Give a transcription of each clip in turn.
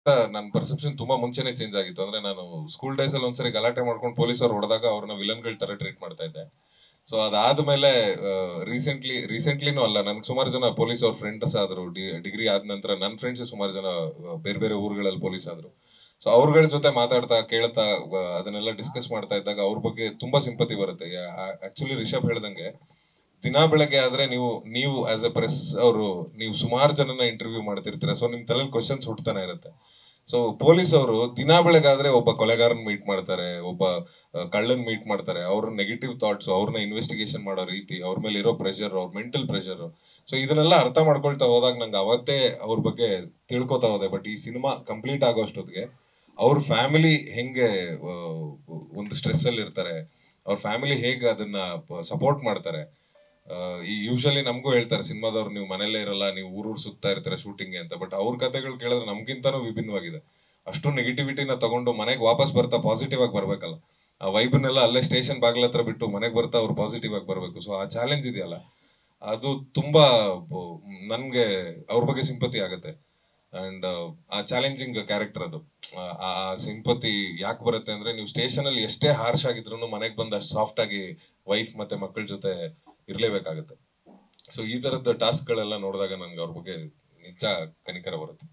ನನ್ನ ಪರ್ಸೆಪ್ಷನ್ ತುಂಬಾ ಮುಂಚೆನೆ ಚೇಂಜ್ ಆಗಿತ್ತು ಅಂದ್ರೆ ನಾನು ಸ್ಕೂಲ್ ಡೇಸ್ ಅಲ್ಲಿ ಒಂದ್ಸರಿ ಗಲಾಟೆ ಮಾಡ್ಕೊಂಡು ಪೊಲೀಸರು ಹೊಡೆದಾಗ ಅವ್ರನ್ನ ವಿಲನ್ಗಳ ತರ ಟ್ರೀಟ್ ಮಾಡ್ತಾ ಇದ್ದೆ ಸೊ ಅದಾದ್ಮೇಲೆ ರೀಸೆಂಟ್ಲಿ ರೀಸೆಂಟ್ಲಿನೂ ಅಲ್ಲ ನನ್ಗೆ ಸುಮಾರು ಜನ ಪೊಲೀಸ್ ಅವ್ರ ಫ್ರೆಂಡ್ಸ್ ಆದ್ರು ಡಿಗ್ರಿ ಆದ ನಂತರ ನನ್ನ ಫ್ರೆಂಡ್ಸ್ ಸುಮಾರು ಜನ ಆ, ಬೇರೆ ಬೇರೆ ಊರುಗಳಲ್ಲಿ ಪೊಲೀಸ್ ಆದ್ರು ಸೊ ಅವ್ರಗಳ ಜೊತೆ ಮಾತಾಡ್ತಾ ಕೇಳ್ತಾ ಆ, ಅದನ್ನೆಲ್ಲ ಡಿಸ್ಕಸ್ ಮಾಡ್ತಾ ಇದ್ದಾಗ ಅವ್ರ ಬಗ್ಗೆ ತುಂಬಾ ಸಿಂಪತಿ ಬರುತ್ತೆ ಆಕ್ಚುಲಿ ರಿಷಬ್ ಹೇಳ್ದಂಗೆ ದಿನ ಬೆಳಗ್ಗೆ ಆದ್ರೆ ನೀವು ನೀವು ಆಸ್ ಎ ಪ್ರೆಸ್ ಅವರು ನೀವು ಸುಮಾರು ಜನನ ಇಂಟರ್ವ್ಯೂ ಮಾಡ್ತಿರ್ತೀರ ಸೊ ನಿಮ್ ತಲೆಯಲ್ಲಿ ಕ್ವಶನ್ಸ್ ಹುಟ್ತಾನೆ ಇರುತ್ತೆ ಸೊ ಪೊಲೀಸ್ ಅವರು ದಿನ ಬೆಳಗಾದ್ರೆ ಒಬ್ಬ ಕೊಲೆಗಾರನ್ ಮೀಟ್ ಮಾಡ್ತಾರೆ ಒಬ್ಬ ಕಳ್ಳನ್ ಮೀಟ್ ಮಾಡ್ತಾರೆ ಅವ್ರ ನೆಗೆಟಿವ್ ಥಾಟ್ಸ್ ಅವ್ರನ್ನ ಇನ್ವೆಸ್ಟಿಗೇಷನ್ ಮಾಡೋ ರೀತಿ ಅವ್ರ ಮೇಲೆ ಇರೋ ಪ್ರೆಷರ್ ಅವ್ರ ಮೆಂಟಲ್ ಪ್ರೆಷರ್ ಸೊ ಇದನ್ನೆಲ್ಲ ಅರ್ಥ ಮಾಡ್ಕೊಳ್ತಾ ಹೋದಾಗ ನಂಗೆ ಅವತ್ತೇ ಅವ್ರ ಬಗ್ಗೆ ತಿಳ್ಕೊತಾ ಹೋದೆ ಬಟ್ ಈ ಸಿನಿಮಾ ಕಂಪ್ಲೀಟ್ ಆಗೋ ಅಷ್ಟೊತ್ತಿಗೆ ಅವ್ರ ಫ್ಯಾಮಿಲಿ ಹೆಂಗೆ ಆ, ಒಂದು ಸ್ಟ್ರೆಸ್ ಅಲ್ಲಿ ಇರ್ತಾರೆ ಅವ್ರ ಫ್ಯಾಮಿಲಿ ಹೇಗೆ ಅದನ್ನ ಸಪೋರ್ಟ್ ಮಾಡ್ತಾರೆ ಆ, ಈ ಯೂಶಲಿ ನಮಗೂ ಹೇಳ್ತಾರೆ ಸಿನಿಮಾದವ್ರು ನೀವು ಮನೇಲೇ ಇರಲ್ಲ ನೀವು ಊರೂರ್ ಸುತ್ತಾ ಇರ್ತಾರೆ ಶೂಟಿಂಗ್ ಅಂತ ಬಟ್ ಅವ್ರ ಕಥೆಗಳು ಕೇಳಿದ್ರೆ ನಮ್ಗಿಂತಾನು ವಿಭಿನ್ನವಾಗಿದೆ ಅಷ್ಟು ನೆಗೆಟಿವಿಟಿನ ತಗೊಂಡು ಮನೆಗೆ ವಾಪಸ್ ಬರ್ತಾ ಪಾಸಿಟಿವ್ ಆಗಿ ಬರ್ಬೇಕಲ್ಲ ಆ ವೈಬ್ನೆಲ್ಲ ಅಲ್ಲೇ ಸ್ಟೇಷನ್ ಬಾಗ್ಲ ಹತ್ರ ಬಿಟ್ಟು ಮನೆಗೆ ಬರ್ತಾ ಅವ್ರು ಪಾಸಿಟಿವ್ ಆಗಿ ಬರ್ಬೇಕು ಸೊ ಆ ಚಾಲೆಂಜ್ ಇದೆಯಲ್ಲ ಅದು ತುಂಬಾ ಬ- ನನ್ಗೆ ಅವ್ರ ಬಗ್ಗೆ ಸಿಂಪತಿ ಆಗುತ್ತೆ ಅಂಡ್ ಆ ಚಾಲೆಂಜಿಂಗ್ ಕ್ಯಾರೆಕ್ಟರ್ ಅದು ಆ- ಆ ಸಿಂಪತಿ ಯಾಕೆ ಬರುತ್ತೆ ಅಂದ್ರೆ ನೀವು ಸ್ಟೇಷನ್ ಅಲ್ಲಿ ಎಷ್ಟೇ ಹಾರ್ಶ್ ಆಗಿದ್ರು ಮನೆಗೆ ಬಂದು ಅಷ್ಟು ಸಾಫ್ಟ್ ಆಗಿ ವೈಫ್ ಮತ್ತೆ ಮಕ್ಕಳ ಜೊತೆ ಇರ್ಲೇಬೇಕಾಗುತ್ತೆ ಸೊ ಈ ತರದ ಟಾಸ್ಕ್ ಗಳೆಲ್ಲ ನೋಡಿದಾಗ ನನ್ಗೆ ಅವ್ರ ಬಗ್ಗೆ ನಿಜ ಕನಿಕರ ಬರುತ್ತೆ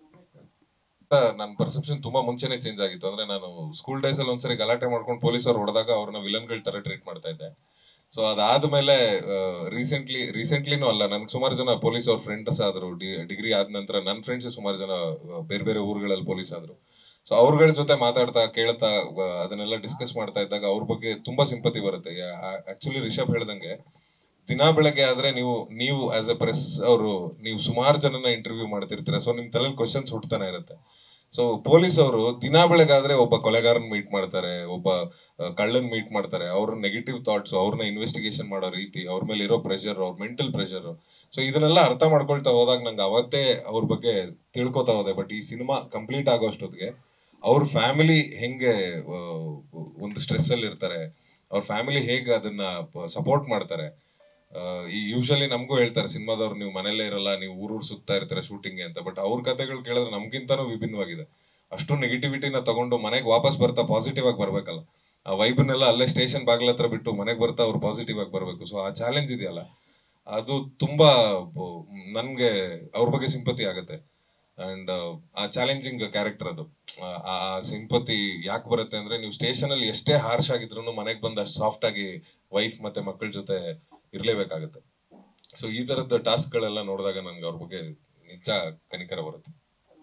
ನನ್ನ ಪರ್ಸೆಪ್ಷನ್ ತುಂಬಾ ಮುಂಚೆನೆ ಚೇಂಜ್ ಆಗಿತ್ತು ಅಂದ್ರೆ ನಾನು ಸ್ಕೂಲ್ ಡೇಸ್ ಅಲ್ಲಿ ಒಂದ್ಸರಿ ಗಲಾಟೆ ಮಾಡ್ಕೊಂಡು ಪೊಲೀಸರು ಹೊಡೆದಾಗ ಅವ್ರನ್ನ ವಿಲನ್ಗಳ ತರ ಟ್ರೀಟ್ ಮಾಡ್ತಾ ಇದ್ದೆ ಸೊ ಅದಾದ್ಮೇಲೆ ರೀಸೆಂಟ್ಲಿ ರೀಸೆಂಟ್ಲಿನೂ ಅಲ್ಲ ನನ್ಗೆ ಸುಮಾರು ಜನ ಪೊಲೀಸ್ ಅವ್ರ ಫ್ರೆಂಡ್ಸ್ ಆದ್ರು ಡಿಗ್ರಿ ಆದ ನಂತರ ನನ್ನ ಫ್ರೆಂಡ್ಸ್ ಸುಮಾರು ಜನ ಆ, ಬೇರೆ ಬೇರೆ ಊರುಗಳಲ್ಲಿ ಪೊಲೀಸ್ ಆದ್ರು ಸೊ ಅವ್ರಗಳ ಜೊತೆ ಮಾತಾಡ್ತಾ ಕೇಳ್ತಾ ಆ, ಅದನ್ನೆಲ್ಲ ಡಿಸ್ಕಸ್ ಮಾಡ್ತಾ ಇದ್ದಾಗ ಅವ್ರ ಬಗ್ಗೆ ತುಂಬಾ ಸಿಂಪತಿ ಬರುತ್ತೆ ಆಕ್ಚುಲಿ ರಿಷಬ್ ಹೇಳ್ದಂಗೆ ದಿನ ಬೆಳಗ್ಗೆ ಆದ್ರೆ ನೀವು ನೀವು ಆಸ್ ಎ ಪ್ರೆಸ್ ಅವರು ನೀವು ಸುಮಾರು ಜನನ ಇಂಟರ್ವ್ಯೂ ಮಾಡ್ತಿರ್ತೀರ ಸೊ ನಿಮ್ ತಲೆಯಲ್ಲಿ ಕ್ವಶನ್ಸ್ ಹುಟ್ತಾನೆ ಇರುತ್ತೆ ಸೊ ಪೊಲೀಸ್ ಅವರು ದಿನ ಬೆಳಗಾದ್ರೆ ಒಬ್ಬ ಕೊಲೆಗಾರನ್ ಮೀಟ್ ಮಾಡ್ತಾರೆ ಒಬ್ಬ ಆ, ಕಳ್ಳನ್ ಮೀಟ್ ಮಾಡ್ತಾರೆ ಅವ್ರ ನೆಗೆಟಿವ್ ಥಾಟ್ಸ್ ಅವ್ರನ್ನ ಇನ್ವೆಸ್ಟಿಗೇಷನ್ ಮಾಡೋ ರೀತಿ ಅವ್ರ ಮೇಲೆ ಇರೋ ಪ್ರೆಷರ್ ಅವ್ರ ಮೆಂಟಲ್ ಪ್ರೆಷರ್ ಸೊ ಇದನ್ನೆಲ್ಲ ಅರ್ಥ ಮಾಡ್ಕೊಳ್ತಾ ಹೋದಾಗ ನಂಗೆ ಅವತ್ತೇ ಅವ್ರ ಬಗ್ಗೆ ತಿಳ್ಕೊತಾ ಹೋದೆ ಬಟ್ ಈ ಸಿನಿಮಾ ಕಂಪ್ಲೀಟ್ ಆಗೋ ಅಷ್ಟೊತ್ತಿಗೆ ಅವ್ರ ಫ್ಯಾಮಿಲಿ ಹೆಂಗೆ ಆ, ಒಂದು ಸ್ಟ್ರೆಸ್ ಅಲ್ಲಿ ಇರ್ತಾರೆ ಅವ್ರ ಫ್ಯಾಮಿಲಿ ಹೇಗೆ ಅದನ್ನ ಸಪೋರ್ಟ್ ಮಾಡ್ತಾರೆ ಆ, ಈ ಯೂಶಲಿ ನಮಗೂ ಹೇಳ್ತಾರೆ ಸಿನಿಮಾದವ್ರು ನೀವು ಮನೇಲೇ ಇರಲ್ಲ ನೀವು ಊರೂರ್ ಸುತ್ತಾ ಇರ್ತಾರೆ ಶೂಟಿಂಗ್ ಅಂತ ಬಟ್ ಅವ್ರ ಕಥೆಗಳು ಕೇಳಿದ್ರೆ ನಮ್ಗಿಂತಾನು ವಿಭಿನ್ನವಾಗಿದೆ ಅಷ್ಟು ನೆಗೆಟಿವಿಟಿನ ತಗೊಂಡು ಮನೆಗೆ ವಾಪಸ್ ಬರ್ತಾ ಪಾಸಿಟಿವ್ ಆಗಿ ಬರ್ಬೇಕಲ್ಲ ಆ ವೈಬ್ನೆಲ್ಲ ಅಲ್ಲೇ ಸ್ಟೇಷನ್ ಬಾಗ್ಲ ಹತ್ರ ಬಿಟ್ಟು ಮನೆಗೆ ಬರ್ತಾ ಅವ್ರು ಪಾಸಿಟಿವ್ ಆಗಿ ಬರ್ಬೇಕು ಸೊ ಆ ಚಾಲೆಂಜ್ ಇದೆಯಲ್ಲ ಅದು ತುಂಬಾ ಬ- ನನ್ಗೆ ಅವ್ರ ಬಗ್ಗೆ ಸಿಂಪತಿ ಆಗುತ್ತೆ ಅಂಡ್ ಆ ಚಾಲೆಂಜಿಂಗ್ ಕ್ಯಾರೆಕ್ಟರ್ ಅದು ಆ- ಆ ಸಿಂಪತಿ ಯಾಕೆ ಬರುತ್ತೆ ಅಂದ್ರೆ ನೀವು ಸ್ಟೇಷನ್ ಅಲ್ಲಿ ಎಷ್ಟೇ ಹಾರ್ಶ್ ಆಗಿದ್ರು ಮನೆಗೆ ಬಂದು ಅಷ್ಟು ಸಾಫ್ಟ್ ಆಗಿ ವೈಫ್ ಮತ್ತೆ ಮಕ್ಕಳ ಜೊತೆ ಇರ್ಲೇಬೇಕಾಗುತ್ತೆ ಸೊ ಈ ತರದ ಟಾಸ್ಕ್ ಗಳೆಲ್ಲ ನೋಡಿದಾಗ ನನ್ಗೆ ಅವ್ರ ಬಗ್ಗೆ ನಿಜ ಕನಿಕರ ಬರುತ್ತೆ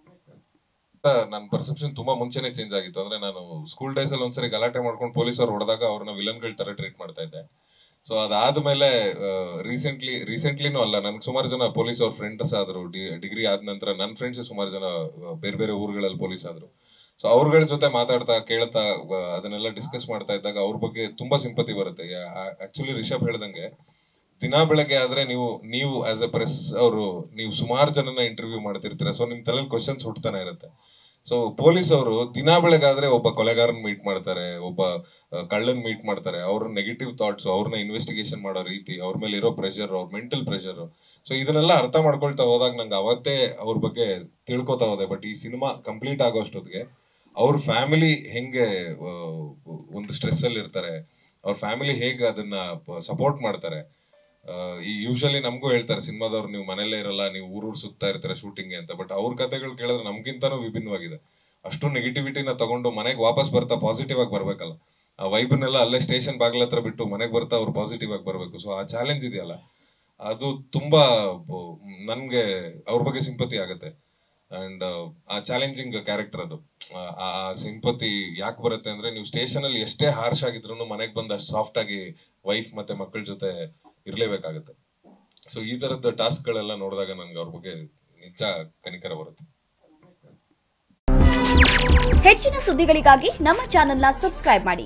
ನನ್ನ ಪರ್ಸೆಪ್ಷನ್ ತುಂಬಾ ಮುಂಚೆನೆ ಚೇಂಜ್ ಆಗಿತ್ತು ಅಂದ್ರೆ ನಾನು ಸ್ಕೂಲ್ ಡೇಸ್ ಅಲ್ಲಿ ಒಂದ್ಸರಿ ಗಲಾಟೆ ಮಾಡ್ಕೊಂಡು ಪೊಲೀಸರು ಹೊಡೆದಾಗ ಅವ್ರನ್ನ ವಿಲನ್ಗಳ ತರ ಟ್ರೀಟ್ ಮಾಡ್ತಾ ಇದ್ದೆ ಸೊ ಅದಾದ್ಮೇಲೆ ರೀಸೆಂಟ್ಲಿ ರೀಸೆಂಟ್ಲಿನೂ ಅಲ್ಲ ನನ್ಗೆ ಸುಮಾರು ಜನ ಪೊಲೀಸ್ ಅವ್ರ ಫ್ರೆಂಡ್ಸ್ ಆದ್ರು ಡಿಗ್ರಿ ಆದ ನಂತರ ನನ್ನ ಫ್ರೆಂಡ್ಸ್ ಸುಮಾರು ಜನ ಆ, ಬೇರೆ ಬೇರೆ ಊರುಗಳಲ್ಲಿ ಪೊಲೀಸ್ ಆದ್ರು ಸೊ ಅವ್ರಗಳ ಜೊತೆ ಮಾತಾಡ್ತಾ ಕೇಳ್ತಾ ಆ, ಅದನ್ನೆಲ್ಲ ಡಿಸ್ಕಸ್ ಮಾಡ್ತಾ ಇದ್ದಾಗ ಅವ್ರ ಬಗ್ಗೆ ತುಂಬಾ ಸಿಂಪತಿ ಬರುತ್ತೆ ಆಕ್ಚುಲಿ ರಿಷಬ್ ಹೇಳ್ದಂಗೆ ದಿನ ಬೆಳಗ್ಗೆ ಆದ್ರೆ ನೀವು ನೀವು ಆಸ್ ಎ ಪ್ರೆಸ್ ಅವರು ನೀವು ಸುಮಾರು ಜನನ ಇಂಟರ್ವ್ಯೂ ಮಾಡ್ತಿರ್ತೀರ ಸೊ ನಿಮ್ ತಲೆಯಲ್ಲಿ ಕ್ವಶನ್ಸ್ ಹುಟ್ತಾನೆ ಇರುತ್ತೆ ಸೊ ಪೊಲೀಸ್ ಅವರು ದಿನ ಬೆಳಗಾದ್ರೆ ಒಬ್ಬ ಕೊಲೆಗಾರನ್ ಮೀಟ್ ಮಾಡ್ತಾರೆ ಒಬ್ಬ ಆ, ಕಳ್ಳನ್ ಮೀಟ್ ಮಾಡ್ತಾರೆ ಅವ್ರ ನೆಗೆಟಿವ್ ಥಾಟ್ಸ್ ಅವ್ರನ್ನ ಇನ್ವೆಸ್ಟಿಗೇಷನ್ ಮಾಡೋ ರೀತಿ ಅವ್ರ ಮೇಲೆ ಇರೋ ಪ್ರೆಷರ್ ಅವ್ರ ಮೆಂಟಲ್ ಪ್ರೆಷರ್ ಸೊ ಇದನ್ನೆಲ್ಲ ಅರ್ಥ ಮಾಡ್ಕೊಳ್ತಾ ಹೋದಾಗ ನಂಗೆ ಅವತ್ತೇ ಅವ್ರ ಬಗ್ಗೆ ತಿಳ್ಕೊತಾ ಹೋದೆ ಬಟ್ ಈ ಸಿನಿಮಾ ಕಂಪ್ಲೀಟ್ ಆಗೋ ಅಷ್ಟೊತ್ತಿಗೆ ಅವ್ರ ಫ್ಯಾಮಿಲಿ ಹೆಂಗೆ ಆ, ಒಂದು ಸ್ಟ್ರೆಸ್ ಅಲ್ಲಿ ಇರ್ತಾರೆ ಅವ್ರ ಫ್ಯಾಮಿಲಿ ಹೇಗೆ ಅದನ್ನ ಸಪೋರ್ಟ್ ಮಾಡ್ತಾರೆ ಆ, ಈ ಯೂಶಲಿ ನಮಗೂ ಹೇಳ್ತಾರೆ ಸಿನಿಮಾದವ್ರು ನೀವು ಮನೇಲೇ ಇರಲ್ಲ ನೀವು ಊರೂರ್ ಸುತ್ತಾ ಇರ್ತಾರೆ ಶೂಟಿಂಗ್ ಅಂತ ಬಟ್ ಅವ್ರ ಕಥೆಗಳು ಕೇಳಿದ್ರೆ ನಮ್ಗಿಂತಾನು ವಿಭಿನ್ನವಾಗಿದೆ ಅಷ್ಟು ನೆಗೆಟಿವಿಟಿನ ತಗೊಂಡು ಮನೆಗೆ ವಾಪಸ್ ಬರ್ತಾ ಪಾಸಿಟಿವ್ ಆಗಿ ಬರ್ಬೇಕಲ್ಲ ಆ ವೈಬ್ನೆಲ್ಲ ಅಲ್ಲೇ ಸ್ಟೇಷನ್ ಬಾಗ್ಲ ಹತ್ರ ಬಿಟ್ಟು ಮನೆಗೆ ಬರ್ತಾ ಅವ್ರು ಪಾಸಿಟಿವ್ ಆಗಿ ಬರ್ಬೇಕು ಸೊ ಆ ಚಾಲೆಂಜ್ ಇದೆಯಲ್ಲ ಅದು ತುಂಬಾ ಬ- ನನ್ಗೆ ಅವ್ರ ಬಗ್ಗೆ ಸಿಂಪತಿ ಆಗುತ್ತೆ ಅಂಡ್ ಆ ಚಾಲೆಂಜಿಂಗ್ ಕ್ಯಾರೆಕ್ಟರ್ ಅದು ಆ- ಆ ಸಿಂಪತಿ ಯಾಕೆ ಬರುತ್ತೆ ಅಂದ್ರೆ ನೀವು ಸ್ಟೇಷನ್ ಅಲ್ಲಿ ಎಷ್ಟೇ ಹಾರ್ಶ್ ಆಗಿದ್ರು ಮನೆಗೆ ಬಂದು ಅಷ್ಟು ಸಾಫ್ಟ್ ಆಗಿ ವೈಫ್ ಮತ್ತೆ ಮಕ್ಕಳ ಜೊತೆ ಇರ್ಲೇಬೇಕಾಗುತ್ತೆ ಸೊ ಈ ತರದ ಟಾಸ್ಕ್ ಗಳೆಲ್ಲ ನೋಡಿದಾಗ ನನ್ಗೆ ಅವ್ರ ಬಗ್ಗೆ ನಿಜ ಕನಿಕರ ಬರುತ್ತೆ ಹೆಚ್ಚಿನ ಸುದ್ದಿಗಳಿಗಾಗಿ ನಮ್ಮ ಚಾನೆಲ್ನ ಸಬ್ಸ್ಕ್ರೈಬ್ ಮಾಡಿ